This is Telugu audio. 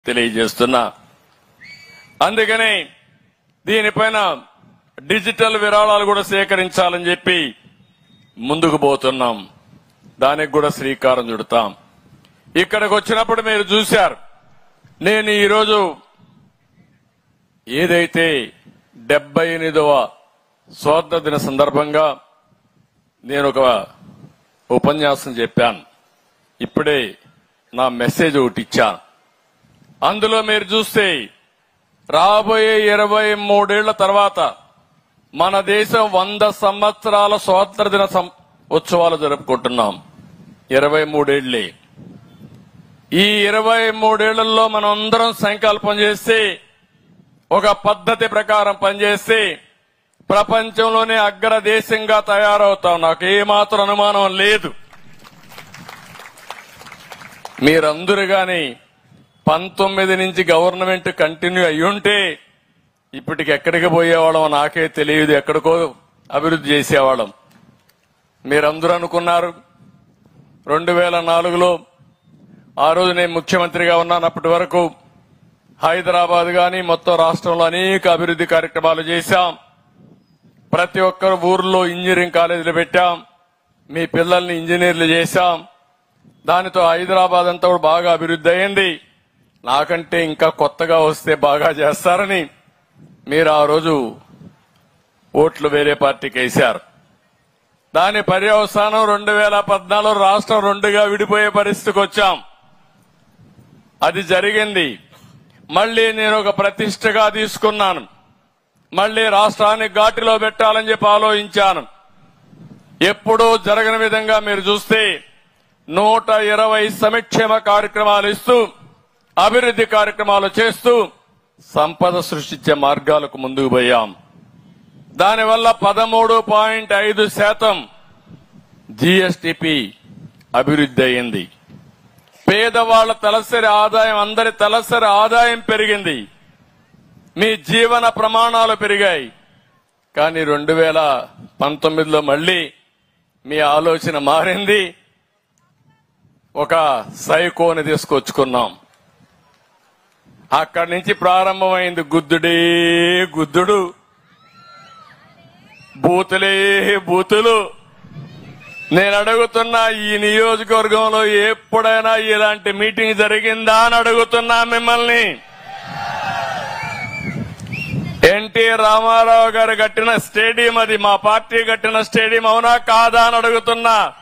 తెలియజేస్తున్నా అందుకని దీనిపైన డిజిటల్ విరాళాలు కూడా సేకరించాలని చెప్పి ముందుకు పోతున్నాం దానికి కూడా శ్రీకారం చుడతాం ఇక్కడికి వచ్చినప్పుడు మీరు చూశారు నేను ఈరోజు ఏదైతే డెబ్బై ఎనిమిదవ స్వాతంత్ర దిన సందర్భంగా నేను ఒక ఉపన్యాసం చెప్పాను ఇప్పుడే నా మెసేజ్ ఒకటి ఇచ్చాను అందులో మీరు చూస్తే రాబోయే ఇరవై మూడేళ్ల తర్వాత మన దేశం వంద సంవత్సరాల స్వాతంత్ర దిన సం- ఉత్సవాలు జరుపుకుంటున్నాం ఇరవై మూడేళ్లే ఈ ఇరవై మూడేళ్లలో మనం అందరం సంకల్పం చేస్తే ఒక పద్ధతి ప్రకారం పనిచేస్తే ప్రపంచంలోనే అగ్ర దేశంగా తయారవుతాం నాకు ఏమాత్రం అనుమానం లేదు మీరందరూ గాని పంతొమ్మిది నుంచి గవర్నమెంట్ కంటిన్యూ అయ్యుంటే ఇప్పటికి ఎక్కడికి పోయేవాళ్ళం నాకే తెలియదు ఎక్కడికో అభివృద్ధి చేసేవాళ్ళం మీరందరూ అనుకున్నారు రెండు వేల నాలుగులో ఆ రోజు నేను ముఖ్యమంత్రిగా ఉన్నాను అప్పటి వరకు హైదరాబాద్ గాని మొత్తం రాష్ట్రంలో అనేక అభివృద్ధి కార్యక్రమాలు చేశాం ప్రతి ఒక్కరు ఊర్లో ఇంజనీరింగ్ కాలేజీలు పెట్టాం మీ పిల్లల్ని ఇంజనీర్లు చేశాం దానితో హైదరాబాద్ అంతా కూడా బాగా అభివృద్ధి అయింది నాకంటే ఇంకా కొత్తగా వస్తే బాగా చేస్తారని మీరు ఆ రోజు ఓట్లు వేరే పార్టీకి వేశారు దాని పర్యవసానం రెండు వేల పద్నాలుగు రాష్ట్రం రెండుగా విడిపోయే పరిస్థితికి వచ్చాం అది జరిగింది మళ్ళీ నేను ఒక ప్రతిష్టగా తీసుకున్నాను మళ్ళీ రాష్ట్రాన్ని ఘాటిలో పెట్టాలని చెప్పి ఆలోచించాను ఎప్పుడూ జరగని విధంగా మీరు చూస్తే నూట ఇరవై సంక్షేమ కార్యక్రమాలు ఇస్తూ అభివృద్ధి కార్యక్రమాలు చేస్తూ సంపద సృష్టించే మార్గాలకు ముందుకు పోయాం దానివల్ల పదమూడు పాయింట్ ఐదు శాతం జీఎస్టిపి అభివృద్ధి అయింది పేదవాళ్ల తలసరి ఆదాయం అందరి తలసరి ఆదాయం పెరిగింది మీ జీవన ప్రమాణాలు పెరిగాయి కానీ రెండు వేల పంతొమ్మిదిలో మళ్ళీ మీ ఆలోచన మారింది ఒక సైకోని తీసుకొచ్చుకున్నాం అక్కడి నుంచి ప్రారంభమైంది గుద్దుడే గుద్దుడు బూతులే బూతులు నేను అడుగుతున్నా ఈ నియోజకవర్గంలో ఎప్పుడైనా ఇలాంటి మీటింగ్ జరిగిందా అని అడుగుతున్నా మిమ్మల్ని ఎన్టీ రామారావు గారు కట్టిన స్టేడియం అది మా పార్టీ కట్టిన స్టేడియం అవునా కాదా అని అడుగుతున్నా